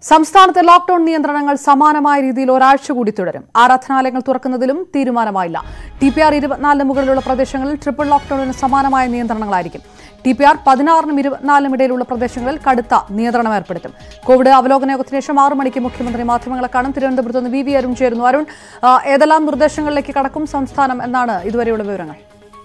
സംസ്ഥാനത്തെ ലോക്ഡൌൺ നിയന്ത്രണങ്ങൾ സമാനമായ രീതിയിൽ ഒരാഴ്ച കൂടി തുടരും ആരാധനാലയങ്ങൾ തുറക്കുന്നതിലും തീരുമാനമായില്ല ടി പി ആർ ഇരുപത്തിനാലിന് മുകളിലുള്ള പ്രദേശങ്ങളിൽ ട്രിപ്പിൾ ലോക്ഡൌണിന് സമാനമായ നിയന്ത്രണങ്ങളായിരിക്കും ടി പി ആർ പതിനാറിനും ഇരുപത്തിനാലിനും ഇടയിലുള്ള പ്രദേശങ്ങളിൽ കടുത്ത നിയന്ത്രണം ഏർപ്പെടുത്തും കോവിഡ് അവലോകന യോഗത്തിന് ശേഷം ആറു മണിക്ക് മുഖ്യമന്ത്രി മാധ്യമങ്ങളെ കാണും തിരുവനന്തപുരത്ത് നിന്ന് വി വി അരുൺ ചേരുന്നു അരുൺ ആ, ഏതെല്ലാം നിർദ്ദേശങ്ങളിലേക്ക് കടക്കും സംസ്ഥാനം എന്നാണ് ഇതുവരെയുള്ള വിവരങ്ങൾ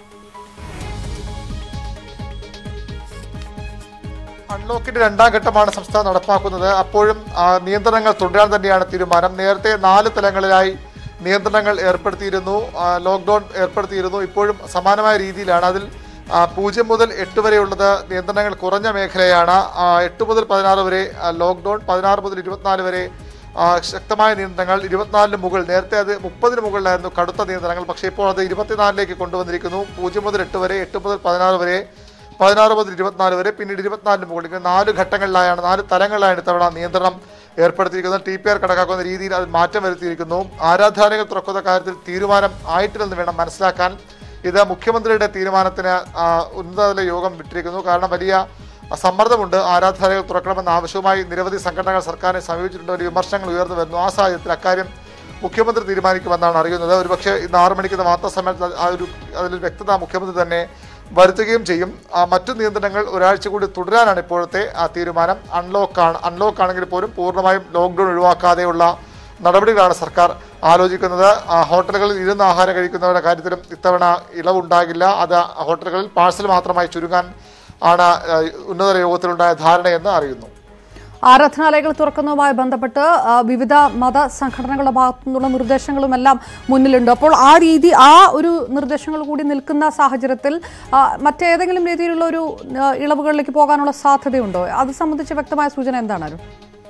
അൺലോക്കിന്റെ രണ്ടാം ഘട്ടമാണ് സംസ്ഥാനം നടപ്പാക്കുന്നത് അപ്പോഴും ആ, നിയന്ത്രണങ്ങൾ തുടരാൻ തന്നെയാണ് തീരുമാനം നേരത്തെ നാല് തലങ്ങളിലായി നിയന്ത്രണങ്ങൾ ഏർപ്പെടുത്തിയിരുന്നു ആ, ലോക്ക്ഡൌൺ ഏർപ്പെടുത്തിയിരുന്നു ഇപ്പോഴും സമാനമായ രീതിയിലാണ് അതിൽ ആ, പൂജ്യം മുതൽ എട്ട് വരെയുള്ളത് നിയന്ത്രണങ്ങൾ കുറഞ്ഞ മേഖലയാണ് ആ, എട്ട് മുതൽ പതിനാറ് വരെ ആ, ലോക്ക്ഡൌൺ പതിനാറ് മുതൽ ഇരുപത്തിനാല് വരെ ആ, ശക്തമായ നിയന്ത്രണങ്ങൾ ഇരുപത്തിനാലിന് മുകളിൽ നേരത്തെ അത് മുപ്പതിന് മുകളിലായിരുന്നു കടുത്ത നിയന്ത്രണങ്ങൾ പക്ഷേ ഇപ്പോൾ അത് ഇരുപത്തിനാലിലേക്ക് കൊണ്ടുവന്നിരിക്കുന്നു പൂജ്യം മുതൽ എട്ട് വരെ എട്ട് മുതൽ പതിനാറ് വരെ പതിനാറ് മുതൽ ഇരുപത്തിനാല് വരെ പിന്നീട് ഇരുപത്തിനാലിന് മുകളിൽ ഇങ്ങനെ നാല് ഘട്ടങ്ങളിലായാണ് നാല് തലങ്ങളിലായാണ് ഇത്തവണ നിയന്ത്രണം ഏർപ്പെടുത്തിയിരിക്കുന്നത് ടി പി ആർ കണക്കാക്കുന്ന രീതിയിൽ അത് മാറ്റം വരുത്തിയിരിക്കുന്നു ആരാധനാലയങ്ങൾ തുറക്കുന്ന കാര്യത്തിൽ തീരുമാനം ആയിട്ടില്ലെന്ന് വേണം മനസ്സിലാക്കാൻ ഇത് മുഖ്യമന്ത്രിയുടെ തീരുമാനത്തിന് ആ, ഉന്നതതല യോഗം വിട്ടിരിക്കുന്നു കാരണം വലിയ സമ്മർദ്ദമുണ്ട് ആരാധനാലയങ്ങൾ തുറക്കണമെന്ന ആവശ്യവുമായി നിരവധി സംഘടനകൾ സർക്കാരിനെ സമീപിച്ചിട്ടുണ്ട് വലിയ വിമർശനങ്ങൾ ഉയർന്നു വരുന്നു ആ സാഹചര്യത്തിൽ അക്കാര്യം മുഖ്യമന്ത്രി തീരുമാനിക്കുമെന്നാണ് അറിയുന്നത് ഒരുപക്ഷെ ഇന്ന് ആറ് മണിക്കുന്ന വാർത്താ സമ്മേളനത്തിൽ ആ ഒരു അതിൽ വ്യക്തത മുഖ്യമന്ത്രി തന്നെ വരുത്തുകയും ചെയ്യും ആ മറ്റു നിയന്ത്രണങ്ങൾ ഒരാഴ്ച കൂടി തുടരാനാണ് ഇപ്പോഴത്തെ ആ തീരുമാനം അൺലോക്കാണ് അൺലോക്ക് ആണെങ്കിൽ പോലും പൂർണ്ണമായും ലോക്ക്ഡൌൺ ഒഴിവാക്കാതെയുള്ള നടപടികളാണ് സർക്കാർ ആലോചിക്കുന്നത് ആ, ഹോട്ടലുകളിൽ ഇരുന്ന് ആഹാരം കഴിക്കുന്നവരുടെ കാര്യത്തിലും ഇത്തവണ ഇളവുണ്ടാകില്ല അത് ഹോട്ടലുകളിൽ പാഴ്സൽ മാത്രമായി ചുരുങ്ങാൻ ആണ് ആ, ഉന്നതതല യോഗത്തിലുണ്ടായ ധാരണയെന്ന് അറിയുന്നു ആരാധനാലയങ്ങൾ തുറക്കുന്നതുമായി ബന്ധപ്പെട്ട് ആ, വിവിധ മത സംഘടനകളുടെ ഭാഗത്തു നിന്നുള്ള നിർദ്ദേശങ്ങളും എല്ലാം മുന്നിലുണ്ട് അപ്പോൾ ആ രീതി ആ ഒരു നിർദ്ദേശങ്ങൾ കൂടി നിൽക്കുന്ന സാഹചര്യത്തിൽ ആ, മറ്റേതെങ്കിലും രീതിയിലുള്ള ഒരു ആ, ഇളവുകളിലേക്ക് പോകാനുള്ള സാധ്യതയുണ്ടോ അത് സംബന്ധിച്ച് വ്യക്തമായ സൂചന എന്താണ് അരുൺ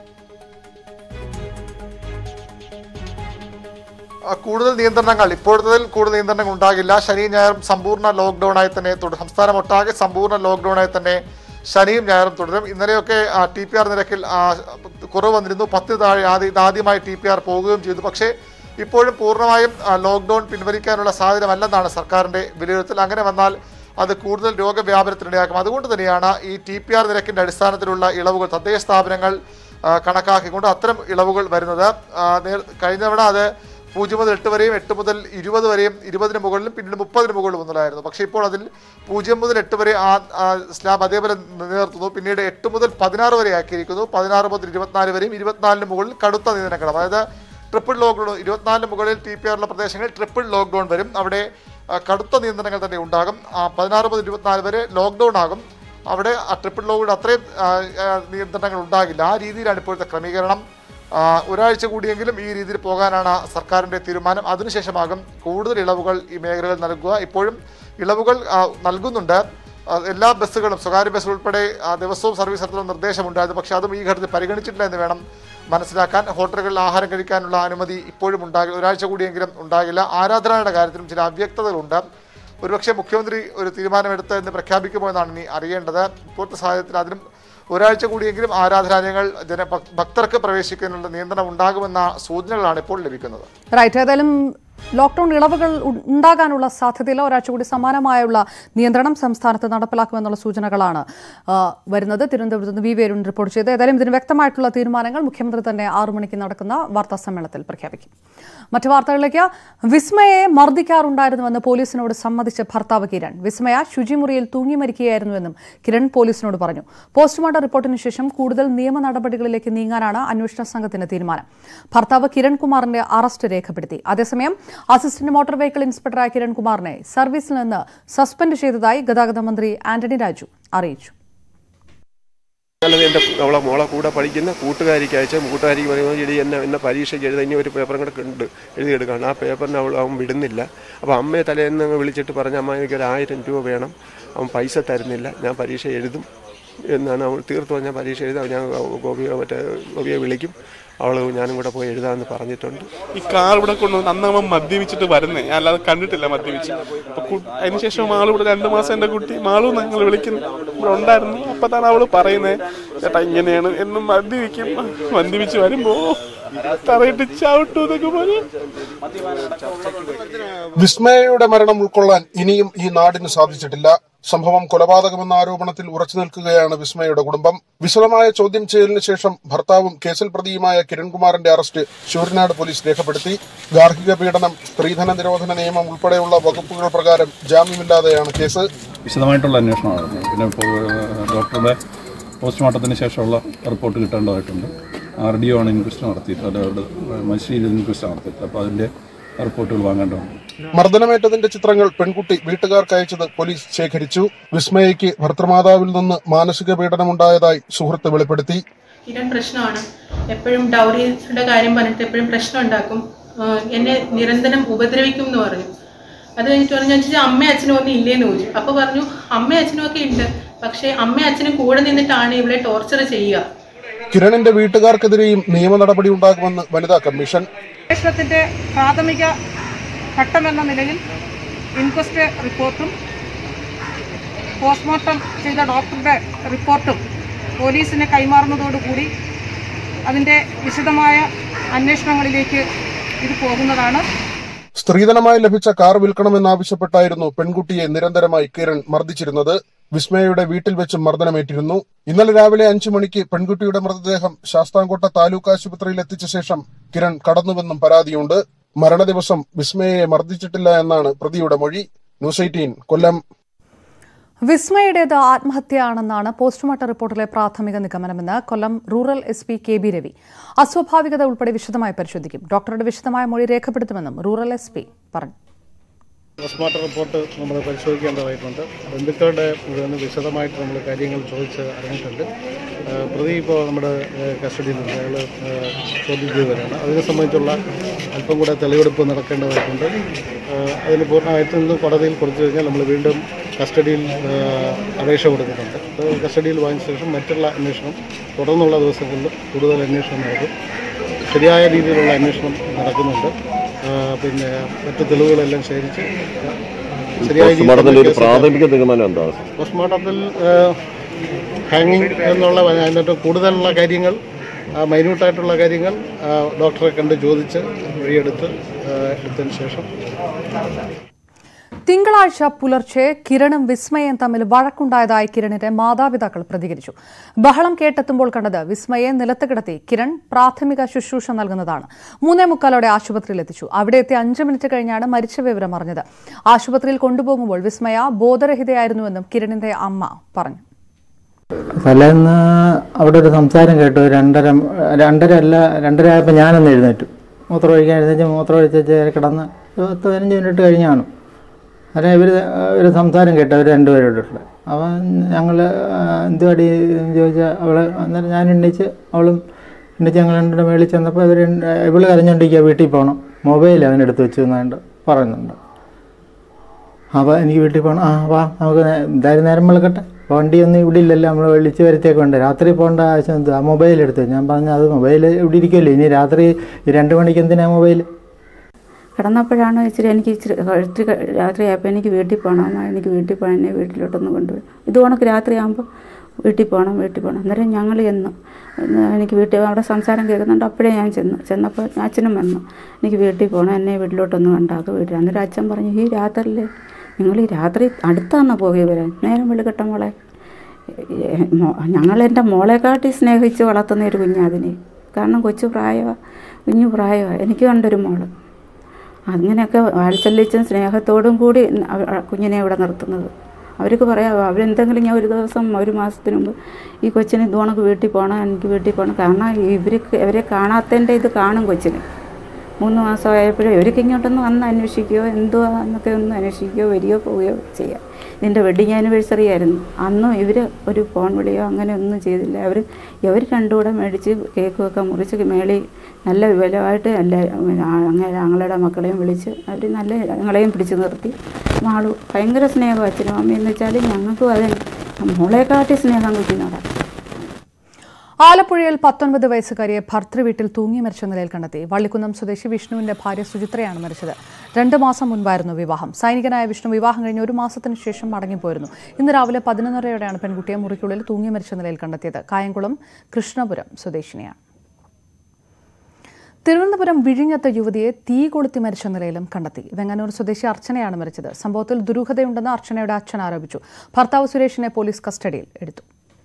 ആ, കൂടുതൽ നിയന്ത്രണങ്ങൾ ഇപ്പോഴത്തെ കൂടുതൽ നിയന്ത്രണങ്ങൾ ഉണ്ടാകില്ല ശനിയും ഞായറും സമ്പൂർണ്ണ ലോക്ക്ഡൌൺ ആയി തന്നെ തുടരും സംസ്ഥാനം ഒട്ടാകെ സമ്പൂർണ്ണ ലോക്ക്ഡൌൺ ആയി തന്നെ ശനിയും ഞായറും തുടരും ഇന്നലെയൊക്കെ ടി പി ആർ നിരക്കിൽ ആ, കുറവ് വന്നിരുന്നു പത്ത് താഴെ ആദ്യ ഇതാദ്യമായി ടി പി ആർ പോകുകയും ചെയ്തു പക്ഷേ ഇപ്പോഴും പൂർണ്ണമായും ആ, ലോക്ക്ഡൌൺ പിൻവലിക്കാനുള്ള സാധ്യതയല്ലെന്നാണ് സർക്കാരിന്റെ വിലയിരുത്തൽ അങ്ങനെ വന്നാൽ അത് കൂടുതൽ രോഗവ്യാപനത്തിനിടയാക്കും അതുകൊണ്ട് തന്നെയാണ് ഈ ടി പി ആർ നിരക്കിന്റെ അടിസ്ഥാനത്തിലുള്ള ഇളവുകൾ തദ്ദേശ സ്ഥാപനങ്ങൾ ആ, കണക്കാക്കിക്കൊണ്ട് അത്തരം ഇളവുകൾ വരുന്നത് ആ, നേർ- കഴിഞ്ഞ തവണ അത് പൂജ്യം മുതൽ എട്ട് വരെയും എട്ട് മുതൽ ഇരുപത് വരെയും ഇരുപതിന് മുകളിലും പിന്നീട് മുപ്പതിന് മുകളിലും ഒന്നുമില്ലായിരുന്നു പക്ഷേ ഇപ്പോൾ അതിൽ പൂജ്യം മുതൽ എട്ട് വരെ ആ ആ സ്ലാബ് അതേപോലെ നിലനിർത്തുന്നു പിന്നീട് എട്ട് മുതൽ പതിനാറ് വരെ ആക്കിയിരിക്കുന്നു പതിനാറ് മുതൽ ഇരുപത്തിനാല് വരെയും ഇരുപത്തിനാലിന് മുകളിൽ കടുത്ത നിയന്ത്രണങ്ങൾ അതായത് ട്രിപ്പിൾ ലോക്ക്ഡൌൺ ഇരുപത്തിനാലിന് മുകളിൽ ടി പി ആറുള്ള പ്രദേശങ്ങളിൽ ട്രിപ്പിൾ ലോക്ക്ഡൌൺ വരും അവിടെ ആ, കടുത്ത നിയന്ത്രണങ്ങൾ തന്നെ ഉണ്ടാകും ആ, പതിനാറ് മുതൽ ഇരുപത്തിനാല് വരെ ലോക്ക്ഡൌൺ ആകും അവിടെ ആ ട്രിപ്പിൾ ലോക്ക്ഡൌൺ അത്രയും ആ, ആ, നിയന്ത്രണങ്ങൾ ഉണ്ടാകില്ല ആ രീതിയിലാണ് ഇപ്പോഴത്തെ ക്രമീകരണം ആ, ഒരാഴ്ച കൂടിയെങ്കിലും ഈ രീതിയിൽ പോകാനാണ് സർക്കാരിന്റെ തീരുമാനം അതിനുശേഷമാകും കൂടുതൽ ഇളവുകൾ ഈ മേഖലകളിൽ നൽകുക ഇപ്പോഴും ഇളവുകൾ ആ, നൽകുന്നുണ്ട് ആ, എല്ലാ ബസ്സുകളും സ്വകാര്യ ബസ്സുകൾ ഉൾപ്പെടെ ആ, ദിവസവും സർവീസ് നടത്തുന്ന നിർദ്ദേശമുണ്ടായിരുന്നു പക്ഷേ അതും ഈ ഘട്ടത്തിൽ പരിഗണിച്ചിട്ടില്ല എന്ന് വേണം മനസ്സിലാക്കാൻ ഹോട്ടലുകളിൽ ആഹാരം കഴിക്കാനുള്ള അനുമതി ഇപ്പോഴും ഉണ്ടാകില്ല ഒരാഴ്ച കൂടിയെങ്കിലും ഉണ്ടാകില്ല ആരാധനയുടെ കാര്യത്തിലും ചില അവ്യക്തതകളുണ്ട് ഒരുപക്ഷെ മുഖ്യമന്ത്രി ഒരു തീരുമാനമെടുത്ത് എന്ന് പ്രഖ്യാപിക്കുമോ എന്നാണ് ഇനി അറിയേണ്ടത് ഇപ്പോഴത്തെ സാഹചര്യത്തിൽ അതിനും ഒരാഴ്ച കൂടിയെങ്കിലും ആരാധനാലയങ്ങൾ ജന ഭക്- ഭക്തർക്ക് പ്രവേശിക്കാനുള്ള നിയന്ത്രണം ഉണ്ടാകുമെന്ന സൂചനകളാണ് ഇപ്പോൾ ലഭിക്കുന്നത് റൈറ്റ് ഏതായാലും ലോക്ക്ഡൌൺ ഇളവുകൾ ഉ- ഉണ്ടാകാനുള്ള സാധ്യതയില്ല ഒരാഴ്ച കൂടി സമാനമായുള്ള നിയന്ത്രണം സംസ്ഥാനത്ത് നടപ്പിലാക്കുമെന്നുള്ള സൂചനകളാണ് ആ, വരുന്നത് തിരുവനന്തപുരത്ത് നിന്ന് വി വി അരുൺ റിപ്പോർട്ട് ചെയ്ത് ഏതായാലും ഇതിന് വ്യക്തമായിട്ടുള്ള തീരുമാനങ്ങൾ മുഖ്യമന്ത്രി തന്നെ ആറു മണിക്ക് നടക്കുന്ന വാർത്താ സമ്മേളനത്തിൽ പ്രഖ്യാപിക്കും മറ്റു വാർത്തകളിലേക്ക് വിസ്മയെ മർദ്ദിക്കാറുണ്ടായിരുന്നുവെന്ന് പോലീസിനോട് സമ്മതിച്ച ഭർത്താവ് കിരൺ വിസ്മയ ശുചിമുറിയിൽ തൂങ്ങി മരിക്കുകയായിരുന്നുവെന്നും കിരൺ പോലീസിനോട് പറഞ്ഞു പോസ്റ്റ്മോർട്ടം റിപ്പോർട്ടിന് ശേഷം കൂടുതൽ നിയമ നടപടികളിലേക്ക് നീങ്ങാനാണ് അന്വേഷണ സംഘത്തിന്റെ തീരുമാനം ഭർത്താവ് കിരൺകുമാറിന്റെ അറസ്റ്റ് രേഖപ്പെടുത്തി അതേസമയം അസിസ്റ്റന്റ് മോട്ടോർ വെഹിക്കിൾ ഇൻസ്പെക്ടറായ കിരൺകുമാറിനെ സർവീസിൽ നിന്ന് സസ്പെൻഡ് ചെയ്തതായി ഗതാഗത മന്ത്രി ആന്റണി രാജു അറിയിച്ചു നല്ലത് എൻ്റെ അവളെ മോളെ കൂടെ പഠിക്കുന്ന കൂട്ടുകാരിക്ക് അയച്ച കൂട്ടുകാരിക്ക് പറയുമ്പോൾ എടി എന്നെ എന്നെ പരീക്ഷയ്ക്ക് എഴുതാൻ ഇനി ഒരു പേപ്പറും കൂടെ ഉണ്ട് എഴുതിയെടുക്കണം ആ പേപ്പറിന് അവൾ അവൻ വിടുന്നില്ല അപ്പോൾ അമ്മയെ തലേന്ന് അങ്ങ് വിളിച്ചിട്ട് പറഞ്ഞ അമ്മ എനിക്ക് ഒരു ആയിരം രൂപ വേണം അവൻ പൈസ തരുന്നില്ല ഞാൻ പരീക്ഷ എഴുതും എന്നാണ് അവൾ തീർത്തു പറഞ്ഞാൽ പരീക്ഷ എഴുതാം ഞാൻ ഗോപിയെ മറ്റേ ഗോപിയെ വിളിക്കും അവൾ ഞാനും കൂടെ പോയി എഴുതാമെന്ന് പറഞ്ഞിട്ടുണ്ട് ഈ കാർ ഇവിടെ കൊണ്ടുവന്ന് അന്ന് അവൻ മദ്യപിച്ചിട്ട് വരുന്നേ ഞാൻ അല്ലാതെ കണ്ടിട്ടില്ല മദ്യപിച്ച് അപ്പൊ കു- അതിനുശേഷം മാളു ഇവിടെ രണ്ടു മാസം എന്റെ കുട്ടി മാളു ഞങ്ങൾ വിളിക്കുന്നു ഇവിടെ ഉണ്ടായിരുന്നു അപ്പത്താണ് അവള് പറയുന്നത് ചേട്ടാ ഇങ്ങനെയാണ് എന്നും മദ്യപിക്കും മദ്യപിച്ച് വരുമ്പോ തറയിട്ട് ചവിട്ടു എന്നൊക്കെ പോലെ വിസ്മയയുടെ മരണം ഉൾക്കൊള്ളാൻ ഇനിയും ഈ നാടിന് സാധിച്ചിട്ടില്ല സംഭവം കൊലപാതകമെന്ന ആരോപണത്തിൽ ഉറച്ചു നിൽക്കുകയാണ് വിസ്മയയുടെ കുടുംബം വിശദമായ ചോദ്യം ചെയ്യലിന് ശേഷം ഭർത്താവും കേസിൽ പ്രതിയുമായ കിരൺകുമാറിന്റെ അറസ്റ്റ് ശൂരനാട് പോലീസ് രേഖപ്പെടുത്തി ഗാർഹിക പീഡനം സ്ത്രീധന നിരോധന നിയമം ഉൾപ്പെടെയുള്ള വകുപ്പുകൾ പ്രകാരം ജാമ്യമില്ലാതെയാണ് കേസ് വിശദമായിട്ടുള്ള അന്വേഷണം നടന്നു പിന്നെ ഇപ്പോൾ ഡോക്ടറുടെ പോസ്റ്റ്മോർട്ടത്തിന് ശേഷമുള്ള റിപ്പോർട്ട് കിട്ടേണ്ടതായിട്ടുണ്ട് ആർ ഡി ഒ ആണ് ഇൻക്വസ്റ്റ് നടത്തിയിട്ട് അത് മജിസ്ട്രേറ്റ് ഇൻക്വസ്റ്റ് നടത്തിയിട്ട് അപ്പോൾ അതിൻ്റെ റിപ്പോർട്ടുകൾ വാങ്ങേണ്ടതുണ്ട് മർദ്ദനമേറ്റതിന്റെ ചിത്രങ്ങൾ പെൺകുട്ടി വീട്ടുകാർക്ക് അയച്ചത് പോലീസ് ശേഖരിച്ചു വിസ്മയയ്ക്ക് ഭർത്തൃമാതാവിൽ നിന്ന് മാനസിക പീഡനമുണ്ടായതായി സുഹൃത്ത് വെളിപ്പെടുത്തി സ്ഥിരം പ്രശ്നമാണ് എപ്പോഴും ഡൗറിയുടെ കാര്യം പറഞ്ഞിട്ട് എപ്പോഴും പ്രശ്നം ഉണ്ടാക്കും ആഹ് എന്നെ നിരന്തരം ഉപദ്രവിക്കും എന്ന് പറഞ്ഞു അത് കഴിഞ്ഞിട്ട് പറഞ്ഞു ഞാൻ ചോദിച്ചാൽ അമ്മയും അച്ഛനും ഒന്നും ഇല്ലേന്ന് ചോദിച്ചു അപ്പോൾ പറഞ്ഞു അമ്മയും അച്ഛനും ഒക്കെ ഉണ്ട് പക്ഷേ അമ്മയും അച്ഛനും കൂടെ നിന്നിട്ടാണ് ഇവളെ ടോർച്ചർ ചെയ്യുക കിരണിന്റെ വീട്ടുകാർക്കെതിരെയും നിയമ നടപടി ഉണ്ടാകുമെന്ന് വനിതാ കമ്മീഷൻ അന്വേഷണത്തിന്റെ പ്രാഥമിക ഘട്ടമെന്ന നിലയിൽ ഇൻക്വസ്റ്റ് റിപ്പോർട്ടും പോസ്റ്റ്മോർട്ടം ചെയ്ത ഡോക്ടറുടെ റിപ്പോർട്ടും പോലീസിന് കൈമാറുന്നതോടുകൂടി അതിൻ്റെ വിശദമായ അന്വേഷണങ്ങളിലേക്ക് ഇത് പോകുന്നതാണ് സ്ത്രീധനമായി ലഭിച്ച കാർ വിൽക്കണമെന്നാവശ്യപ്പെട്ടായിരുന്നു പെൺകുട്ടിയെ നിരന്തരമായി കിരൺ മർദ്ദിച്ചിരുന്നത് വിസ്മയയുടെ വീട്ടിൽ വെച്ച് മർദ്ദനമേറ്റിരുന്നു ഇന്നലെ രാവിലെ അഞ്ചു മണിക്ക് പെൺകുട്ടിയുടെ മൃതദേഹം ശാസ്താംകോട്ട താലൂക്ക് ആശുപത്രിയിൽ എത്തിച്ച ശേഷം കിരൺ കടന്നുവെന്നും പരാതിയുണ്ട് മരണദിവസം വിസ്മയയെ മർദ്ദിച്ചിട്ടില്ല എന്നാണ് പ്രതിയുടെ മൊഴി ന്യൂസ് എയ്റ്റീൻ കൊല്ലം വിസ്മയുടേത് ആത്മഹത്യയാണെന്നാണ് പോസ്റ്റ്മോർട്ടം റിപ്പോർട്ടിലെ പ്രാഥമിക നിഗമനമെന്ന് Kollam rural S P K B Ravi അസ്വാഭാവികത ഉൾപ്പെടെ വിശദമായി പരിശോധിക്കും ഡോക്ടറുടെ വിശദമായ മൊഴി രേഖപ്പെടുത്തുമെന്നും റൂറൽ എസ് പി പറഞ്ഞു പോസ്റ്റ്മോർട്ടം റിപ്പോർട്ട് നമ്മൾ പരിശോധിക്കേണ്ടതായിട്ടുണ്ട് ബന്ധുക്കളുടെ മുഴുവൻ വിശദമായിട്ട് നമ്മൾ കാര്യങ്ങൾ ചോദിച്ച് അറിഞ്ഞിട്ടുണ്ട് ആ, പ്രതി ഇപ്പോൾ നമ്മുടെ ആ, കസ്റ്റഡിയിലുണ്ട് അയാൾ ആ, ചോദ്യം ചെയ്ത് വരികയാണ് അതിനെ സംബന്ധിച്ചുള്ള അല്പം കൂടെ തെളിവെടുപ്പ് നടക്കേണ്ടതായിട്ടുണ്ട് ആ, അതിന് പൂർണ്ണമായിട്ടും ഇന്ന് കോടതിയിൽ കൊടുത്തു കഴിഞ്ഞാൽ നമ്മൾ വീണ്ടും കസ്റ്റഡിയിൽ ആ, അപേക്ഷ കൊടുക്കുന്നുണ്ട് അത് കസ്റ്റഡിയിൽ വാങ്ങിച്ച ശേഷം മറ്റുള്ള അന്വേഷണം തുടർന്നുള്ള ദിവസങ്ങളിൽ കൂടുതൽ അന്വേഷണം നടക്കും ശരിയായ രീതിയിലുള്ള അന്വേഷണം നടക്കുന്നുണ്ട് ആ, പിന്നെ മറ്റു തെളിവുകളെല്ലാം ശേഖരിച്ച് ശരിയായ പോസ്റ്റ്മോർട്ടത്തിന്റെ ഒരു രീതിയിൽ പ്രാഥമിക നിഗമനം എന്താണ് പോസ്റ്റ്മോർട്ടത്തിൽ ഹാങ്ങിങ് എന്നുള്ള അതിനകത്ത് കൂടുതലുള്ള കാര്യങ്ങൾ മൈന്യൂട്ടായിട്ടുള്ള കാര്യങ്ങൾ ആ, ഡോക്ടറെ കണ്ട് ചോദിച്ച് വഴിയെടുത്ത് ആ, എടുത്തതിന് ശേഷം തിങ്കളാഴ്ച പുലർച്ചെ കിരണും വിസ്മയും തമ്മിൽ വഴക്കുണ്ടായതായി കിരണിന്റെ മാതാപിതാക്കൾ പ്രതികരിച്ചു ബഹളം കേട്ടെത്തുമ്പോൾ കണ്ടത് വിസ്മയെ നിലത്ത് കിടത്തി കിരൺ പ്രാഥമിക ശുശ്രൂഷ നൽകുന്നതാണ് മൂന്നേ മുക്കാലോടെ ആശുപത്രിയിൽ എത്തിച്ചു അവിടെ എത്തി അഞ്ച് മിനിറ്റ് കഴിഞ്ഞാണ് മരിച്ച വിവരം അറിഞ്ഞത് ആശുപത്രിയിൽ കൊണ്ടുപോകുമ്പോൾ വിസ്മയ ബോധരഹിതയായിരുന്നുവെന്നും കിരണിന്റെ അമ്മ പറഞ്ഞു തലേന്ന് അവിടെ ഒരു സംസാരം കേട്ടു രണ്ടര രണ്ടര അല്ല രണ്ടര ആയപ്പോൾ ഞാനൊന്ന് എഴുന്നേറ്റു മൂത്രം ഒഴിക്കാൻ എഴുന്നേറ്റ് മൂത്രം ഒഴിച്ച് കിടന്ന് ഒരു പത്ത് പതിനഞ്ച് മിനിറ്റ് കഴിഞ്ഞാണ് അല്ല ഇവർ ഒരു സംസാരം കേട്ടു അവർ രണ്ടുപേരോടുള്ള അവൻ ഞങ്ങൾ എന്തുവാടി എന്ന് ചോദിച്ചാൽ അവൾ അന്നേരം ഞാൻ എണ്ണിച്ച് അവളും എണ്ണിച്ച് ഞങ്ങൾ രണ്ടുകൂടെ മേളിൽ ചെന്നപ്പോൾ ഇവർ ഇവള് കരഞ്ഞോണ്ടിരിക്കുക വീട്ടിൽ പോകണം മൊബൈൽ അവനെടുത്ത് വെച്ചു എന്നാണ്ട് പറയുന്നുണ്ട് അപ്പോൾ എനിക്ക് വീട്ടിൽ പോകണം ആ വാ നമുക്ക് നേ- എന്തായാലും നേരം വിളിക്കട്ടെ വണ്ടിയൊന്നും ഇവിടെ ഇല്ലല്ലോ നമ്മൾ വിളിച്ച് വരുത്തിയൊക്കെ ഉണ്ട് രാത്രി പോകേണ്ട ആവശ്യം എന്ത് ആ മൊബൈൽ എടുത്തു ഞാൻ പറഞ്ഞു അത് മൊബൈൽ ഇവിടെ ഇരിക്കുമല്ലോ ഇനി രാത്രി ഈ രണ്ട് മണിക്ക് എന്തിനാ മൊബൈൽ കിടന്നപ്പോഴാണ് ഇച്ചിരി എനിക്ക് ഇച്ചിരി ഇച്ചിരി ക- രാത്രിയായപ്പോൾ എനിക്ക് വീട്ടിൽ പോകണം അമ്മ എനിക്ക് വീട്ടിൽ പോകണം എന്നെ വീട്ടിലോട്ടൊന്ന് കൊണ്ടുപോയി ഇത് കണക്ക് രാത്രിയാകുമ്പോൾ വീട്ടിൽ പോകണം വീട്ടിൽ പോകണം അന്നേരം ഞങ്ങൾ ചെന്നു എന്ന് എനിക്ക് വീട്ടിൽ അവിടെ സംസാരം കേൾക്കുന്നുണ്ട് അപ്പോഴേ ഞാൻ ചെന്നു ചെന്നപ്പോൾ അച്ഛനും വന്നു എനിക്ക് വീട്ടിൽ പോകണം എന്നെ വീട്ടിലോട്ടൊന്ന് കണ്ടാക്കുക വീട്ടിൽ അന്നേരം അച്ഛൻ പറഞ്ഞു ഈ രാത്രിയിൽ നിങ്ങൾ ഈ രാത്രി അടുത്താണോ പോകെ വരാൻ നേരം വെളുക്കട്ട മോളെ ഞങ്ങൾ എൻ്റെ മോളെക്കാട്ടി സ്നേഹിച്ച് വളർത്തുന്ന ഒരു കുഞ്ഞാതിനെ കാരണം കൊച്ചു പ്രായമാണ് കുഞ്ഞു പ്രായമാണ് എനിക്ക് കണ്ടൊരു മോള് അങ്ങനെയൊക്കെ വാത്സല്യച്ചും സ്നേഹത്തോടും കൂടി അവ- ആ കുഞ്ഞിനെ ഇവിടെ നിർത്തുന്നത് അവർക്ക് പറയാം അവരെന്തെങ്കിലും ഞാൻ ഒരു ദിവസം ഒരു മാസത്തിന് മുമ്പ് ഈ കൊച്ചിന് ഇത് കണക്ക് വീട്ടിൽ പോകണം എനിക്ക് വീട്ടിൽ പോകണം കാരണം ഇവർക്ക് ഇവരെ കാണാത്തതിൻ്റെ ഇത് കാണും കൊച്ചിന് മൂന്ന് മാസമായപ്പോഴും ഇവർക്ക് ഇങ്ങോട്ടൊന്ന് വന്ന് അന്വേഷിക്കുകയോ എന്തുവാ എന്നൊക്കെ ഒന്ന് അന്വേഷിക്കുകയോ വരികയോ പോവുകയോ ചെയ്യാം ഇതിൻ്റെ വെഡിങ് ആനിവേഴ്സറി ആയിരുന്നു അന്നും ഇവർ ഒരു ഫോൺ വിളിയോ അങ്ങനെ ഒന്നും ചെയ്തില്ല അവർ ഇവർ രണ്ടും കൂടെ മേടിച്ച് കേക്കൊക്കെ മുറിച്ച് മേളി നല്ല വിവരമായിട്ട് എല്ലാ അങ്ങനെ ഞങ്ങളുടെ മക്കളെയും വിളിച്ച് അവർ നല്ല ഞങ്ങളെയും പിടിച്ച് നിർത്തി മാളു ഭയങ്കര സ്നേഹം അച്ഛനും അമ്മയും എന്ന് വെച്ചാൽ ഞങ്ങൾക്കും അത് മോളെക്കാട്ടി സ്നേഹം കുഞ്ഞിനോടാണ് ആലപ്പുഴയിൽ പത്തൊൻപത് വയസ്സുകാരിയെ ഭർത്തൃവീട്ടിൽ തൂങ്ങി മരിച്ച നിലയിൽ കണ്ടെത്തി വള്ളിക്കുന്നം സ്വദേശി വിഷ്ണുവിന്റെ ഭാര്യ സുചിത്രയാണ് മരിച്ചത് രണ്ട് മാസം മുൻപായിരുന്നു വിവാഹം സൈനികനായ വിഷ്ണു വിവാഹം കഴിഞ്ഞ് ഒരു മാസത്തിന് ശേഷം മടങ്ങിപ്പോയിരുന്നു ഇന്ന് രാവിലെ പതിനൊന്നരയോടെയാണ് പെൺകുട്ടിയെ മുറിക്കുള്ളിൽ തൂങ്ങി മരിച്ച നിലയിൽ കണ്ടെത്തിയത് കായംകുളം കൃഷ്ണപുരം സ്വദേശിനിയാണ് തിരുവനന്തപുരം വിഴിഞ്ഞത്തെ യുവതിയെ തീ കൊളുത്തി മരിച്ച നിലയിലും കണ്ടെത്തി വെങ്ങന്നൂർ സ്വദേശി അർച്ചനയാണ് മരിച്ചത് സംഭവത്തിൽ ദുരൂഹതയുണ്ടെന്ന് അർച്ചനയുടെ അച്ഛൻ ആരോപിച്ചു ഭർത്താവ് സുരേഷിനെ പോലീസ് കസ്റ്റഡിയിൽ എടുത്തു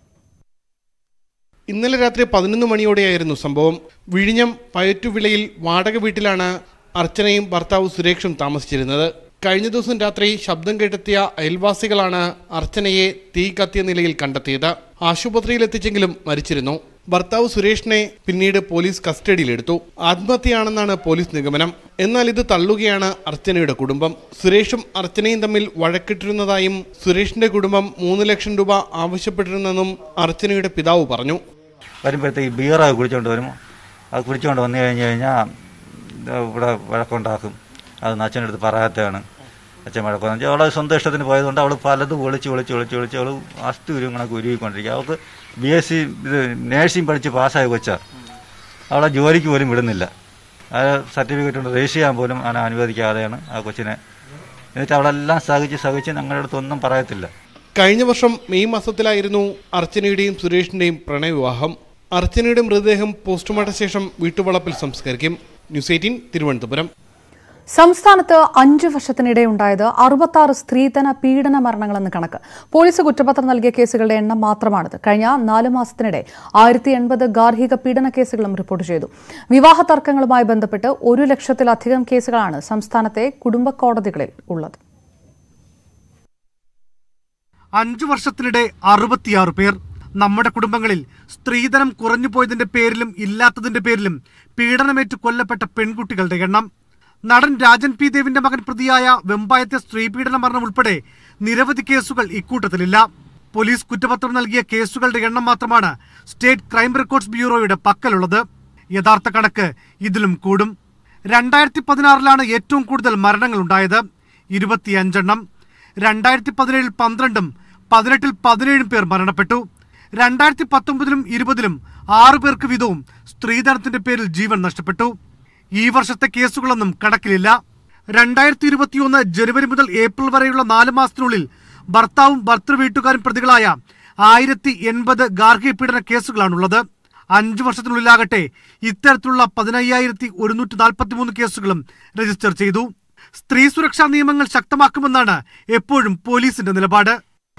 ഇന്നലെ രാത്രി പതിനൊന്ന് മണിയോടെയായിരുന്നു സംഭവം വിഴിഞ്ഞം പയറ്റുവിളയിൽ വാടക വീട്ടിലാണ് അർച്ചനയും ഭർത്താവ് സുരേഷും താമസിച്ചിരുന്നത് കഴിഞ്ഞ ദിവസം രാത്രി ശബ്ദം കേട്ടെത്തിയ അയൽവാസികളാണ് അർച്ചനയെ തീ കത്തിയ നിലയിൽ കണ്ടെത്തിയത് ആശുപത്രിയിൽ എത്തിച്ചെങ്കിലും മരിച്ചിരുന്നു ഭർത്താവ് സുരേഷിനെ പിന്നീട് പോലീസ് കസ്റ്റഡിയിലെടുത്തു ആത്മഹത്യയാണെന്നാണ് പോലീസ് നിഗമനം എന്നാൽ ഇത് തള്ളുകയാണ് അർച്ചനയുടെ കുടുംബം സുരേഷും അർച്ചനയും തമ്മിൽ വഴക്കിട്ടിരുന്നതായും സുരേഷിന്റെ കുടുംബം മൂന്ന് ലക്ഷം രൂപ ആവശ്യപ്പെട്ടിരുന്നെന്നും അർച്ചനയുടെ പിതാവ് പറഞ്ഞു വരുമ്പോഴത്തേക്ക് ബിയറൊക്കെ കുടിച്ചുകൊണ്ട് വരും അത് കുടിച്ചുകൊണ്ട് വന്നു കഴിഞ്ഞ് കഴിഞ്ഞാൽ ഇവിടെ വഴക്കുണ്ടാക്കും അത് അച്ഛൻ്റെ അടുത്ത് പറയാത്തതാണ് അച്ഛൻ വഴക്കുന്ന് വെച്ചാൽ അവളെ സ്വന്തം ഇഷ്ടത്തിന് പോയതുകൊണ്ട് അവൾ പലതും ഒളിച്ച് ഒളിച്ച് ഒളിച്ച് ഒളിച്ച് അവൾ അസ്ഥി ഉരുവും കണക്ക് ഉരുവിക്കൊണ്ടിരിക്കുക അവൾക്ക് ബി എസ് സി ഇത് നേഴ്സിംഗ് പഠിച്ച് പാസ്സായ കൊച്ചാ അവളെ ജോലിക്ക് പോലും വിടുന്നില്ല ആ സർട്ടിഫിക്കറ്റ് കൊണ്ട് രജിസ്റ്റർ ചെയ്യാൻ പോലും അവനെ അനുവദിക്കാതെയാണ് ആ കൊച്ചിനെ എന്നിട്ട് അവളെല്ലാം സഹിച്ച് സഹിച്ച് ഞങ്ങളുടെ അടുത്തൊന്നും പറയത്തില്ല കഴിഞ്ഞ വർഷം മെയ് മാസത്തിലായിരുന്നു അർച്ചനയുടെയും സുരേഷിന്റെയും പ്രണയവിവാഹം അർച്ചനയുടെ മൃതദേഹം പോസ്റ്റ്മോർട്ടം ശേഷം വീട്ടുവളപ്പിൽ സംസ്കരിക്കും ന്യൂസ് എയ്റ്റീൻ തിരുവനന്തപുരം സംസ്ഥാനത്ത് അഞ്ചു വർഷത്തിനിടെ ഉണ്ടായത് അറുപത്താറ് സ്ത്രീധന പീഡന മരണങ്ങളെന്ന് കണക്ക് പോലീസ് കുറ്റപത്രം നൽകിയ കേസുകളുടെ എണ്ണം മാത്രമാണിത് കഴിഞ്ഞ നാല് മാസത്തിനിടെ ആയിരത്തി എൺപത് ഗാർഹിക പീഡന കേസുകളും റിപ്പോർട്ട് ചെയ്തു വിവാഹ തർക്കങ്ങളുമായി ബന്ധപ്പെട്ട് ഒരു ലക്ഷത്തിലധികം കേസുകളാണ് സംസ്ഥാനത്തെ കുടുംബ കോടതികളിൽ ഉള്ളത് അഞ്ചു വർഷത്തിനിടെ അറുപത്തിയാറ് പേർ നമ്മുടെ കുടുംബങ്ങളിൽ സ്ത്രീധനം കുറഞ്ഞു പോയതിന്റെ പേരിലും ഇല്ലാത്തതിന്റെ പേരിലും പീഡനമേറ്റ് കൊല്ലപ്പെട്ട പെൺകുട്ടികളുടെ എണ്ണം നടൻ രാജൻ പി ദേവിന്റെ മകൻ പ്രതിയായ വെമ്പായത്തെ സ്ത്രീപീഡന മരണം ഉൾപ്പെടെ നിരവധി കേസുകൾ ഇക്കൂട്ടത്തിലില്ല പോലീസ് കുറ്റപത്രം നൽകിയ കേസുകളുടെ എണ്ണം മാത്രമാണ് സ്റ്റേറ്റ് ക്രൈം റെക്കോർഡ്സ് ബ്യൂറോയുടെ പക്കലുള്ളത് യഥാർത്ഥ കണക്ക് ഇതിലും കൂടും രണ്ടായിരത്തി പതിനാറിലാണ് ഏറ്റവും കൂടുതൽ മരണങ്ങൾ ഉണ്ടായത് ഇരുപത്തിയഞ്ചെണ്ണം രണ്ടായിരത്തി പതിനേഴിൽ പന്ത്രണ്ടും പതിനെട്ടിൽ പതിനേഴും പേർ മരണപ്പെട്ടു രണ്ടായിരത്തി പത്തൊമ്പതിലും ഇരുപതിലും ആറു പേർക്ക് വീതവും സ്ത്രീധനത്തിന്റെ പേരിൽ ജീവൻ നഷ്ടപ്പെട്ടു ഈ വർഷത്തെ കേസുകളൊന്നും കണക്കിലില്ല രണ്ടായിരത്തി ഇരുപത്തിയൊന്ന് ജനുവരി മുതൽ ഏപ്രിൽ വരെയുള്ള നാല് മാസത്തിനുള്ളിൽ ഭർത്താവും ഭർത്തൃ വീട്ടുകാരും പ്രതികളായ ആയിരത്തി എൺപത് ഗാർഹിക പീഡന കേസുകളാണുള്ളത് അഞ്ചു വർഷത്തിനുള്ളിലാകട്ടെ ഇത്തരത്തിലുള്ള പതിനയ്യായിരത്തി ഒരുന്നൂറ്റി നാൽപ്പത്തി മൂന്ന് കേസുകളും രജിസ്റ്റർ ചെയ്തു സ്ത്രീ സുരക്ഷാ നിയമങ്ങൾ ശക്തമാക്കുമെന്നാണ് എപ്പോഴും പോലീസിന്റെ നിലപാട്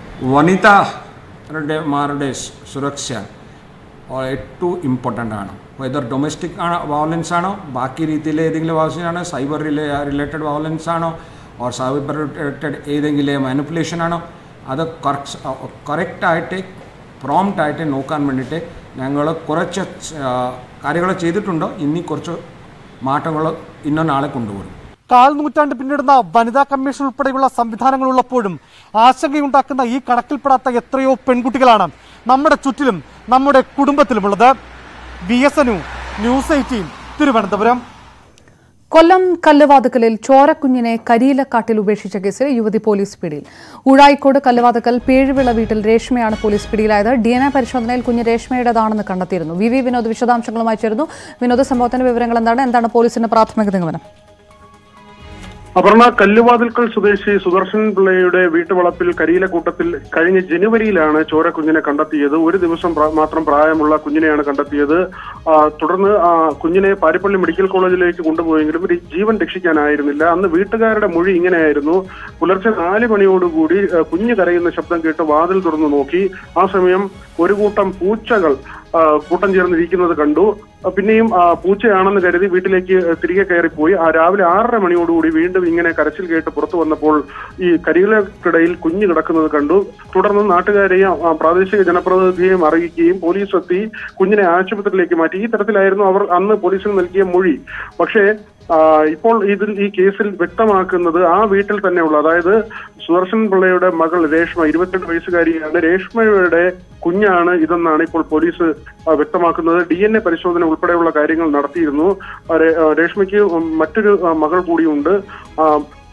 വനിതമാരുടെ സുരക്ഷ ഏറ്റവും ഇമ്പോർട്ടൻ്റ് ആണ് വെതർ ഡൊമസ്റ്റിക് ആണ് വയലൻസ് ആണോ ബാക്കി രീതിയിലെ ഏതെങ്കിലും വയലൻസ് ആണോ സൈബർ റിലേറ്റഡ് വയലൻസ് ആണോ ഓർ സൈബർ റിലേറ്റഡ് ഏതെങ്കിലും മാനിപ്പുലേഷൻ ആണോ അത് കറക്റ്റായിട്ട് പ്രോംപ്റ്റായിട്ട് നോക്കാൻ വേണ്ടിയിട്ട് ഞങ്ങൾ കുറച്ച് കാര്യങ്ങൾ ചെയ്തിട്ടുണ്ട് ഇനി കുറച്ച് മാറ്റങ്ങൾ ഇന്ന നാളെ കൊണ്ടുവരും കാൽ നൂറ്റാണ്ട് പിന്നിടുന്ന വനിതാ കമ്മീഷൻ ഉൾപ്പെടെയുള്ള സംവിധാനങ്ങൾ ഉള്ളപ്പോഴും ആശങ്കയുണ്ടാക്കുന്ന ഈ കണക്കിൽപ്പെടാത്ത എത്രയോ പെൺകുട്ടികളാണ് നമ്മുടെ ചുറ്റിലും നമ്മുടെ കുടുംബത്തിലുമുള്ളത് V S N news eighteen Thiruvananthapuram Kollam കല്ലുവാതുക്കലിൽ ചോരക്കുഞ്ഞിനെ കരിയിലക്കാട്ടിൽ ഉപേക്ഷിച്ച കേസിൽ യുവതി പോലീസ് പിടിയിൽ ഉഴായിക്കോട് കല്ലുവാതുക്കൽ പേഴുവിള വീട്ടിൽ രേഷ്മയാണ് പോലീസ് പിടിയിലായത് ഡി എൻ എ പരിശോധനയിൽ കുഞ്ഞ് രേഷ്മയുടേതാണെന്ന് കണ്ടെത്തിയിരുന്നു വി വി വിനോദ് വിശദാംശങ്ങളുമായി ചേർന്നു വിനോദ് സംഭവത്തിന്റെ വിവരങ്ങൾ എന്താണ് എന്താണ് പോലീസിന്റെ പ്രാഥമിക നിഗമനം അപർണ കല്ലുവാതിൽക്കൽ സ്വദേശി സുദർശൻ പിള്ളയുടെ വീട്ടുവളപ്പിൽ കരിയില കൂട്ടത്തിൽ കഴിഞ്ഞ ജനുവരിയിലാണ് ചോര കുഞ്ഞിനെ കണ്ടെത്തിയത് ഒരു ദിവസം പ്ര- മാത്രം പ്രായമുള്ള കുഞ്ഞിനെയാണ് കണ്ടെത്തിയത് ആ, തുടർന്ന് ആ, കുഞ്ഞിനെ പാരിപ്പള്ളി മെഡിക്കൽ കോളേജിലേക്ക് കൊണ്ടുപോയെങ്കിലും ഒരു ജീവൻ രക്ഷിക്കാനായിരുന്നില്ല അന്ന് വീട്ടുകാരുടെ മൊഴി ഇങ്ങനെയായിരുന്നു പുലർച്ചെ നാല് മണിയോടുകൂടി ആ, കുഞ്ഞ് കരയുന്ന ശബ്ദം കേട്ട് വാതിൽ തുറന്നു നോക്കി ആ സമയം ഒരു കൂട്ടം പൂച്ചകൾ ആ, കൂട്ടം ചേർന്നിരിക്കുന്നത് കണ്ടു ആ, പിന്നെയും ആ, പൂച്ചയാണെന്ന് കരുതി വീട്ടിലേക്ക് തിരികെ കയറിപ്പോയി ആ രാവിലെ ആറര മണിയോടുകൂടി വീണ്ടും ഇങ്ങനെ കരച്ചിൽ കേട്ട് പുറത്തു വന്നപ്പോൾ ഈ കരിയിലക്കിടയിൽ കുഞ്ഞ് കിടക്കുന്നത് കണ്ടു തുടർന്ന് നാട്ടുകാരെയും ആ, പ്രാദേശിക ജനപ്രതിനിധിയെയും അറിയിക്കുകയും പോലീസ് എത്തി കുഞ്ഞിനെ ആശുപത്രിയിലേക്ക് മാറ്റി ഈ തരത്തിലായിരുന്നു അവർ അന്ന് പോലീസിന് നൽകിയ മൊഴി പക്ഷേ ആ, ഇപ്പോൾ ഇതിൽ ഈ കേസിൽ വ്യക്തമാക്കുന്നത് ആ വീട്ടിൽ തന്നെയുള്ള അതായത് സുദർശൻ പിള്ളയുടെ മകൾ രേഷ്മ ഇരുപത്തിരണ്ട് വയസ്സുകാരിയാണ് രേഷ്മയുടെ കുഞ്ഞാണ് ഇതെന്നാണ് ഇപ്പോൾ പോലീസ് ആ, വ്യക്തമാക്കുന്നത് ഡി എൻ എ പരിശോധന ഉൾപ്പെടെയുള്ള കാര്യങ്ങൾ നടത്തിയിരുന്നു ആ, രേ- ആ, രേഷ്മയ്ക്ക് മറ്റൊരു ആ, മകൾ കൂടിയുണ്ട് ആ,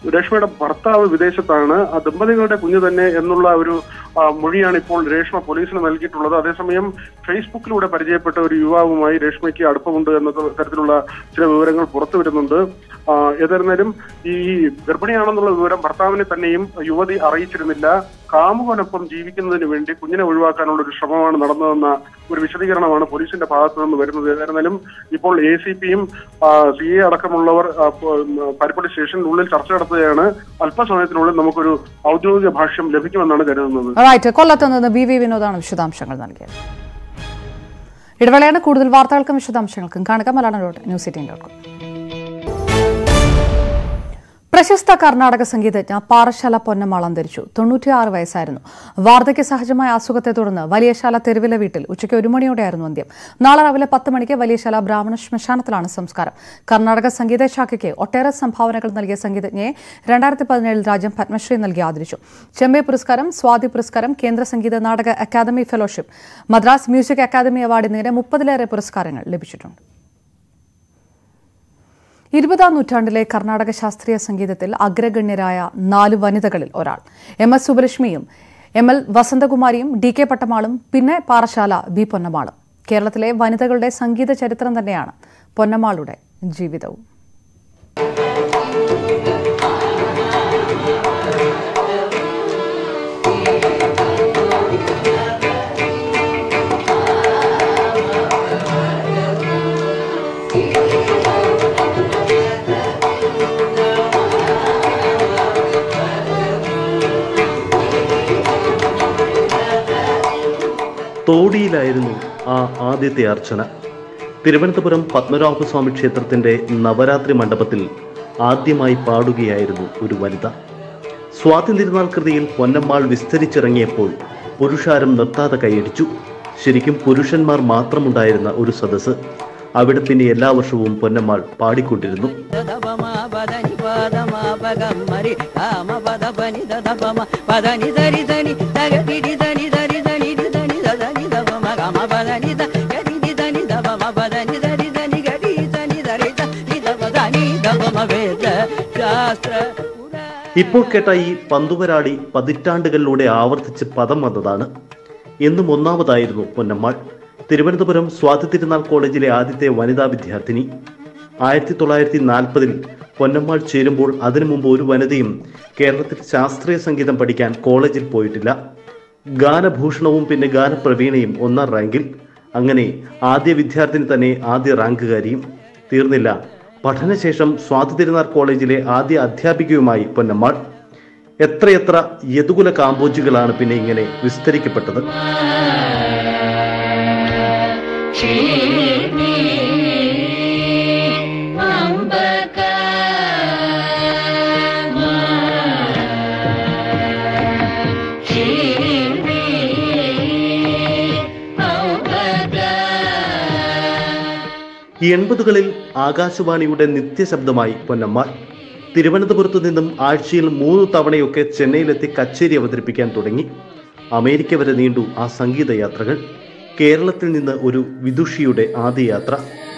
രേഷ്മയുടെ ഭർത്താവ് വിദേശത്താണ് ആ ദമ്പതികളുടെ കുഞ്ഞ് തന്നെ എന്നുള്ള ഒരു ആ, മൊഴിയാണ് ഇപ്പോൾ രേഷ്മ പോലീസിന് നൽകിയിട്ടുള്ളത് അതേസമയം ഫേസ്ബുക്കിലൂടെ പരിചയപ്പെട്ട ഒരു യുവാവുമായി രേഷ്മയ്ക്ക് അടുപ്പമുണ്ട് എന്ന തരത്തിലുള്ള ചില വിവരങ്ങൾ പുറത്തു വരുന്നുണ്ട് ആ, ഏതായിരുന്നാലും ഈ ഗർഭിണിയാണെന്നുള്ള വിവരം ഭർത്താവിനെ തന്നെയും യുവതി അറിയിച്ചിരുന്നില്ല കാമുകനൊപ്പം ജീവിക്കുന്നതിന് വേണ്ടി കുഞ്ഞിനെ ഒഴിവാക്കാനുള്ള ഒരു ശ്രമമാണ് നടന്നതെന്ന ഒരു വിശദീകരണമാണ് പോലീസിന്റെ ഭാഗത്തു നിന്ന് വരുന്നത് ഏതായിരുന്നാലും ഇപ്പോൾ എ സി പിയും സി എ അടക്കമുള്ളവർ ആ, പ- ഉം, പാരിപ്പള്ളി സ്റ്റേഷനുള്ളിൽ ചർച്ച നടത്തുകയാണ് അല്പസമയത്തിനുള്ളിൽ നമുക്കൊരു ഔദ്യോഗിക ഭാഷ്യം ലഭിക്കുമെന്നാണ് കരുതുന്നത് റൈറ്റ് കൊല്ലത്ത് നിന്ന് ബി വി വിനോദാണ് വിശദാംശങ്ങൾ നൽകിയത് ഇടവേളയാണ് കൂടുതൽ വാർത്തകൾക്കും വിശദാംശങ്ങൾക്കും കാണുക Malayalam dot news eighteen dot com പ്രശസ്ത കർണാടക സംഗീതജ്ഞ പാറശാല പൊന്നമാൾ അന്തരിച്ചു തൊണ്ണൂറ്റിയാറ് വയസ്സായിരുന്നു വാർദ്ധക്യ സഹജമായ അസുഖത്തെ തുടർന്ന് വലിയശാല തെരുവിലെ വീട്ടിൽ ഉച്ചയ്ക്ക് ഒരു മണിയോടെയായിരുന്നു അന്ത്യം നാളെ രാവിലെ പത്ത് മണിക്ക് വലിയശാല ബ്രാഹ്മണ ശ്മശാനത്തിലാണ് സംസ്കാരം കർണാടക സംഗീത ശാഖയ്ക്ക് ഒട്ടേറെ സംഭാവനകൾ നൽകിയ സംഗീതജ്ഞയെ രണ്ടായിരത്തി പതിനേഴിൽ രാജ്യം പത്മശ്രീ നൽകി ആദരിച്ചു ചെമ്പൈ പുരസ്കാരം സ്വാതി പുരസ്കാരം കേന്ദ്ര സംഗീത നാടക academy fellowship Madras music academy award എന്നിങ്ങനെ മുപ്പതിലേറെ പുരസ്കാരങ്ങൾ ലഭിച്ചിട്ടുണ്ട് ഇരുപതാം നൂറ്റാണ്ടിലെ കർണാടക ശാസ്ത്രീയ സംഗീതത്തിൽ അഗ്രഗണ്യരായ നാല് വനിതകളിൽ ഒരാൾ എം എസ് സുബലക്ഷ്മിയും എം എൽ വസന്തകുമാരിയും ഡി കെ പട്ടമാളും പിന്നെ പാറശാല ബി പൊന്നമാളും കേരളത്തിലെ വനിതകളുടെ സംഗീത ചരിത്രം തന്നെയാണ് പൊന്നമാളുടെ ജീവിതവും തോടിയിലായിരുന്നു ആ ആദ്യത്തെ അർച്ചന തിരുവനന്തപുരം പത്മനാഭസ്വാമി ക്ഷേത്രത്തിന്റെ നവരാത്രി മണ്ഡപത്തിൽ ആദ്യമായി പാടുകയായിരുന്നു ഒരു വനിത സ്വാതന്ത്ര്യനാൾ കൃതിയിൽ പൊന്നമ്മാൾ വിസ്തരിച്ചിറങ്ങിയപ്പോൾ പുരുഷാരം നിർത്താതെ കൈയടിച്ചു ശരിക്കും പുരുഷന്മാർ മാത്രമുണ്ടായിരുന്ന ഒരു സദസ്സ് അവിടെ പിന്നെ എല്ലാ വർഷവും പൊന്നമ്മാൾ പാടിക്കൊണ്ടിരുന്നു పదని పదమ పగమ్మరి కామ పద పని దదపమ పదని దరి దని దగడి దని దరి దని దని దని దపమ గమ పదని దగడి దని దపమ పదని దరి దని గడి దని దరి దని దప దని దపమ వేద శాస్త్ర ഇപ്പോൾ കേട്ട ഈ പന്തുവരാളി പതിറ്റാണ്ടുകളിലൂടെ ആവർത്തിച്ച് പദം വന്നതാണ് എന്നും ഒന്നാമതായിരുന്നു പൊന്നമ്മാൾ തിരുവനന്തപുരം സ്വാതി തിരുനാൾ കോളേജിലെ ആദ്യത്തെ വനിതാ വിദ്യാർത്ഥിനി ആയിരത്തി തൊള്ളായിരത്തി നാൽപ്പതിൽ പൊന്നമ്മാൾ ചേരുമ്പോൾ അതിനു മുമ്പ് ഒരു വനിതയും കേരളത്തിൽ ശാസ്ത്രീയ സംഗീതം പഠിക്കാൻ കോളേജിൽ പോയിട്ടില്ല ഗാനഭൂഷണവും പിന്നെ ഗാനപ്രവീണയും ഒന്നാം റാങ്കിൽ അങ്ങനെ ആദ്യ വിദ്യാർത്ഥിനി തന്നെ ആദ്യ റാങ്കുകാരിയും തീർന്നില്ല പഠനശേഷം സ്വാതി തിരുനാൾ കോളേജിലെ ആദ്യ അധ്യാപികയുമായി പൊന്നമ്മാൾ എത്രയെത്ര യദുകുല കാമ്പോജികളാണ് പിന്നെ ഇങ്ങനെ വിസ്തരിക്കപ്പെട്ടത് എൺപതുകളിൽ ആകാശവാണിയുടെ നിത്യശബ്ദമായി പൊന്നമ്മാൾ തിരുവനന്തപുരത്തു നിന്നും ആഴ്ചയിൽ മൂന്ന് തവണയൊക്കെ ചെന്നൈയിലെത്തി കച്ചേരി അവതരിപ്പിക്കാൻ തുടങ്ങി അമേരിക്ക വരെ നീണ്ടു ആ സംഗീത യാത്രകൾ കേരളത്തിൽ നിന്ന് ഒരു വിദുഷിയുടെ ആദ്യ യാത്ര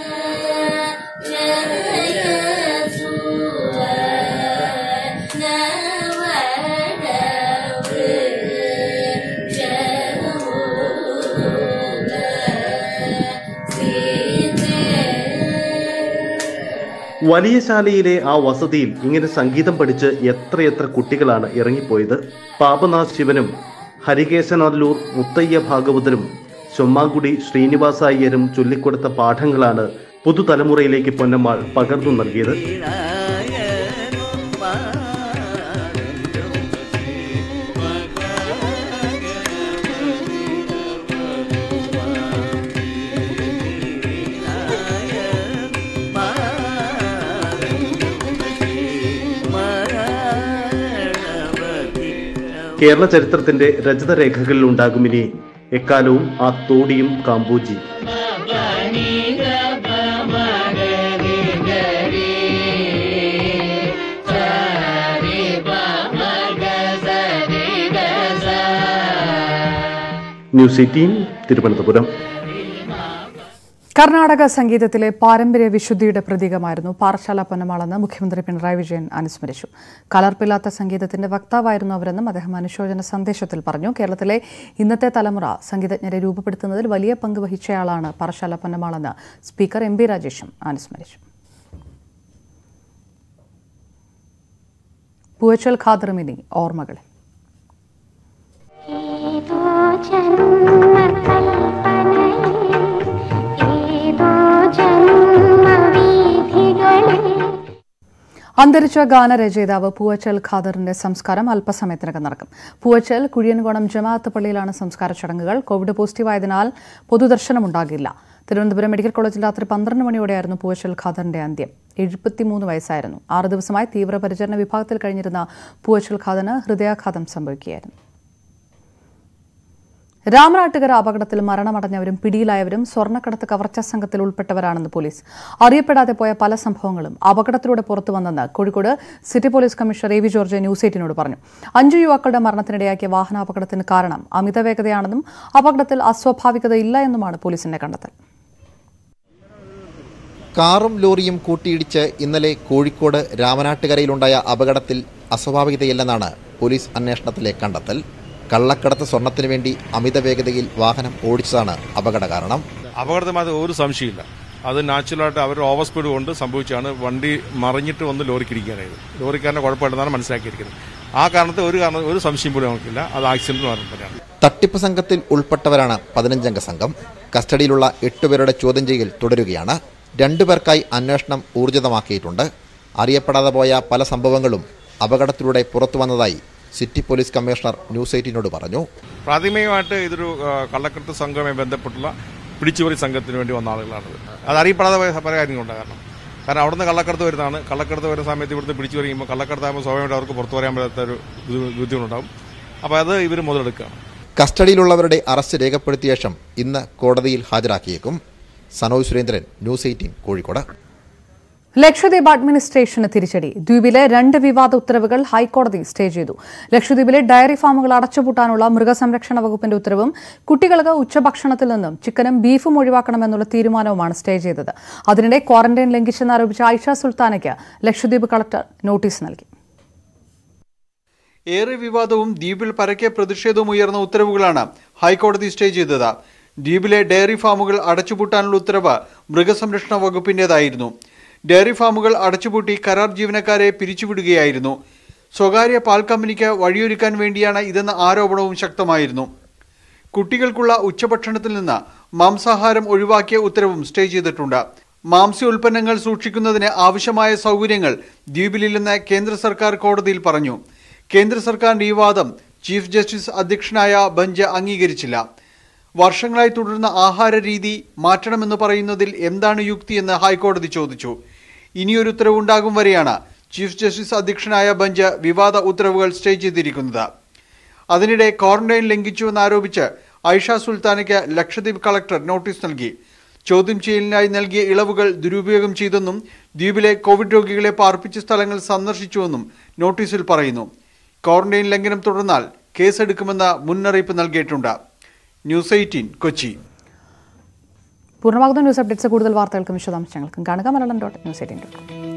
വലിയ ശാലയിലെ ആ വസതിയിൽ ഇങ്ങനെ സംഗീതം പഠിച്ച് എത്രയെത്ര കുട്ടികളാണ് ഇറങ്ങിപ്പോയത് പാപനാഥ് ശിവനും ഹരികേശനല്ലൂർ മുത്തയ്യ ഭാഗവതരും ചൊമ്മാങ്കുടി ശ്രീനിവാസ അയ്യരും ചൊല്ലിക്കൊടുത്ത പാഠങ്ങളാണ് പുതുതലമുറയിലേക്ക് പൊന്നമ്മാൾ പകർന്നു നൽകിയത് കേരള ചരിത്രത്തിന്റെ രചതരേഖകളിൽ ഉണ്ടാകും ഇനി എക്കാലവും ആ തോടിയും കാമ്പോജി ന്യൂസ് എയ്റ്റീൻ തിരുവനന്തപുരം കർണാടക സംഗീതത്തിലെ പാരമ്പര്യ വിശുദ്ധിയുടെ പ്രതീകമായിരുന്നു പാറശാല പൊന്നമാളെന്ന് മുഖ്യമന്ത്രി പിണറായി വിജയൻ അനുസ്മരിച്ചു കലർപ്പില്ലാത്ത സംഗീതത്തിന്റെ വക്താവായിരുന്നു അവരെന്നും അദ്ദേഹം അനുശോചന സന്ദേശത്തിൽ പറഞ്ഞു കേരളത്തിലെ ഇന്നത്തെ തലമുറ സംഗീതജ്ഞരെ രൂപപ്പെടുത്തുന്നതിൽ വലിയ പങ്ക് വഹിച്ചയാളാണ് പാറശാല പൊന്നമാളെന്ന് സ്പീക്കർ എം ബി രാജേഷും അനുസ്മരിച്ചു പൂവച്ചൽ ഖാദറുമിനി ഓർമ്മകളിൽ അന്തരിച്ച ഗാനരചയിതാവ് പൂവച്ചൽ ഖാദറിന്റെ സംസ്കാരം അല്പസമയത്തിനകം നടക്കും പൂവച്ചൽ കുഴിയൻകോണം ജമാഅത്ത് പള്ളിയിലാണ് സംസ്കാര ചടങ്ങുകൾ കോവിഡ് പോസിറ്റീവായതിനാൽ പൊതുദർശനമുണ്ടാകില്ല തിരുവനന്തപുരം മെഡിക്കൽ കോളേജിൽ രാത്രി പന്ത്രണ്ട് മണിയോടെയായിരുന്നു പൂവച്ചൽ ഖാദറിന്റെ അന്ത്യം എഴുപത്തിമൂന്ന് വയസ്സായിരുന്നു ആറ് ദിവസമായി തീവ്രപരിചരണ വിഭാഗത്തിൽ കഴിഞ്ഞിരുന്ന പൂവച്ചൽ ഖാദറിന് ഹൃദയാഘാതം സംഭവിക്കുകയായിരുന്നു രാമനാട്ടുകര അപകടത്തിൽ മരണമടഞ്ഞവരും പിടിയിലായവരും സ്വർണ്ണക്കടത്ത് കവർച്ചാ സംഘത്തിൽ ഉൾപ്പെട്ടവരാണെന്ന് പോലീസ് അറിയപ്പെടാതെ പോയ പല സംഭവങ്ങളും അപകടത്തിലൂടെ പുറത്തുവന്നെന്ന് Kozhikode city police commissioner A V George news എയ്റ്റിനോട് പറഞ്ഞു അഞ്ചു യുവാക്കളുടെ മരണത്തിനിടയാക്കിയ വാഹനാപകടത്തിന് കാരണം അമിത വേഗതയാണെന്നും അപകടത്തിൽ അസ്വാഭാവികതയില്ല എന്നുമാണ് പോലീസിന്റെ കണ്ടെത്തൽ കാറും ലോറിയും കൂട്ടിയിടിച്ച് ഇന്നലെ കോഴിക്കോട് രാമനാട്ടുകരയിലുണ്ടായ അപകടത്തിൽ അസ്വാഭാവികതയില്ലെന്നാണ് പോലീസ് അന്വേഷണത്തിലെ കണ്ടെത്തൽ കള്ളക്കടത്ത് സ്വർണത്തിനു വേണ്ടി അമിത വേഗതയിൽ വാഹനം ഓടിച്ചതാണ് അപകട കാരണം അപകടത്തിൽ ഒരു സംശയമില്ല അത് നാച്ചുറലായിട്ട് അവർ ഓവർ സ്പീഡ് കൊണ്ട് സംഭവിച്ചാണ് വണ്ടി മറിഞ്ഞിട്ട് വന്ന് ലോറിക്ക് ഇരിക്കാനായത് ലോറിക്കാരൻ്റെ കുഴപ്പമില്ലെന്നാണ് മനസ്സിലാക്കിയിരിക്കുന്നത് ആ കാരണത്തിൽ ഒരു കാരണം ഒരു സംശയം പോലും നമുക്കില്ല അത് ആക്സിഡന്റ് പറഞ്ഞിട്ടാണ് തട്ടിപ്പ് സംഘത്തിൽ ഉൾപ്പെട്ടവരാണ് പതിനഞ്ചംഗ സംഘം കസ്റ്റഡിയിലുള്ള എട്ടുപേരുടെ ചോദ്യം ചെയ്യൽ തുടരുകയാണ് രണ്ടുപേർക്കായി അന്വേഷണം ഊർജിതമാക്കിയിട്ടുണ്ട് അറിയപ്പെടാതെ പോയ പല സംഭവങ്ങളും അപകടത്തിലൂടെ പുറത്തു വന്നതായി സിറ്റി പോലീസ് കമ്മീഷണർ ന്യൂസ് എയ്റ്റീനോട് പറഞ്ഞു പ്രാഥമികമായിട്ട് ഇതൊരു ആ, കള്ളക്കടത്ത് സംഘവുമായി ബന്ധപ്പെട്ടുള്ള പിടിച്ചുപറി സംഘത്തിന് വേണ്ടി വന്ന ആളുകളാണിത് അത് അറിയപ്പെടാതെ പോയ പല കാര്യങ്ങളുണ്ട് കാരണം കാരണം അവിടുന്ന് കള്ളക്കടത്ത് വരുന്നതാണ് കള്ളക്കടത്ത് വരുന്ന സമയത്ത് ഇവിടുന്ന് പിടിച്ചു പറയുമ്പോൾ കള്ളക്കടത്താകുമ്പോൾ സ്വാഭാവികമായിട്ട് അവർക്ക് പുറത്തു പറയാൻ പറ്റാത്ത ഒരു ബുദ്ധി- ബുദ്ധിമുട്ടുണ്ടാകും അപ്പോൾ അത് ഇവർ മുതലെടുക്കുകയാണ് കസ്റ്റഡിയിലുള്ളവരുടെ അറസ്റ്റ് രേഖപ്പെടുത്തിയ ശേഷം ഇന്ന് കോടതിയിൽ ഹാജരാക്കിയേക്കും സനോജ് സുരേന്ദ്രൻ ന്യൂസ് എയ്റ്റീൻ കോഴിക്കോട് ലക്ഷദ്വീപ് അഡ്മിനിസ്ട്രേഷന് തിരിച്ചടി ദ്വീപിലെ രണ്ട് വിവാദ ഉത്തരവുകൾ ഹൈക്കോടതി സ്റ്റേ ചെയ്തു ലക്ഷദ്വീപിലെ ഡയറി ഫാമുകൾ അടച്ചുപൂട്ടാനുള്ള മൃഗസംരക്ഷണ വകുപ്പിന്റെ ഉത്തരവും കുട്ടികൾക്ക് ഉച്ചഭക്ഷണത്തിൽ നിന്നും ചിക്കനും ബീഫും ഒഴിവാക്കണമെന്നുള്ള തീരുമാനവുമാണ് സ്റ്റേ ചെയ്തത് അതിനിടെ ക്വാറന്റൈൻ ലംഘിച്ചെന്നാരോപിച്ച ആയിഷ സുൽത്താനയ്ക്ക് ലക്ഷദ്വീപ് കളക്ടർ നോട്ടീസ് നൽകി ഏറെ വിവാദവും ദ്വീപിൽ പരക്കെ പ്രതിഷേധവും ഉയർന്ന ഉത്തരവുകളാണ് ഹൈക്കോടതി സ്റ്റേ ചെയ്തത് ദ്വീപിലെ ഡയറി ഫാമുകൾ അടച്ചുപൂട്ടാനുള്ള ഉത്തരവ് മൃഗസംരക്ഷണ വകുപ്പിന്റേതായിരുന്നു ഡയറി ഫാമുകൾ അടച്ചുപൂട്ടി കരാർ ജീവനക്കാരെ പിരിച്ചുവിടുകയായിരുന്നു സ്വകാര്യ പാൽ കമ്പനിക്ക് വഴിയൊരുക്കാൻ വേണ്ടിയാണ് ഇതെന്ന ആരോപണവും ശക്തമായിരുന്നു കുട്ടികൾക്കുള്ള ഉച്ചഭക്ഷണത്തിൽ നിന്ന് മാംസാഹാരം ഒഴിവാക്കിയ ഉത്തരവും സ്റ്റേ ചെയ്തിട്ടുണ്ട് മാംസ്യ ഉൽപ്പന്നങ്ങൾ സൂക്ഷിക്കുന്നതിന് ആവശ്യമായ സൗകര്യങ്ങൾ ദ്വീപിലില്ലെന്ന് കേന്ദ്ര സർക്കാർ കോടതിയിൽ പറഞ്ഞു കേന്ദ്ര സർക്കാരിന്റെ ഈ വാദം ചീഫ് ജസ്റ്റിസ് അധ്യക്ഷനായ ബെഞ്ച് അംഗീകരിച്ചില്ല വർഷങ്ങളായി തുടരുന്ന ആഹാര രീതി മാറ്റണമെന്ന് പറയുന്നതിൽ എന്താണ് യുക്തിയെന്ന് ഹൈക്കോടതി ചോദിച്ചു ഇനിയൊരു ഉത്തരവുണ്ടാകും വരെയാണ് ചീഫ് ജസ്റ്റിസ് അധ്യക്ഷനായ ബെഞ്ച് വിവാദ ഉത്തരവുകൾ സ്റ്റേ ചെയ്തിരിക്കുന്നത് അതിനിടെ ക്വാറന്റൈൻ ലംഘിച്ചുവെന്നാരോപിച്ച് ഐഷ സുൽത്താനയ്ക്ക് ലക്ഷദ്വീപ് കളക്ടർ നോട്ടീസ് നൽകി ചോദ്യം ചെയ്യലിനായി നൽകിയ ഇളവുകൾ ദുരുപയോഗം ചെയ്തെന്നും ദ്വീപിലെ കോവിഡ് രോഗികളെ പാർപ്പിച്ച സ്ഥലങ്ങൾ സന്ദർശിച്ചുവെന്നും നോട്ടീസിൽ പറയുന്നു ക്വാറന്റൈൻ ലംഘനം തുടർന്നാൽ കേസെടുക്കുമെന്ന് മുന്നറിയിപ്പ് നൽകിയിട്ടുണ്ട് ന്യൂസ് എയ്റ്റീൻ കൊച്ചി പൂർണ്ണമാകുന്ന ന്യൂസ് അപ്ഡേറ്റ്സ് കൂടുതൽ വാർത്തകൾക്കും വിശദാംശങ്ങൾക്കും കാണുക Malayalam dot news eighteen dot com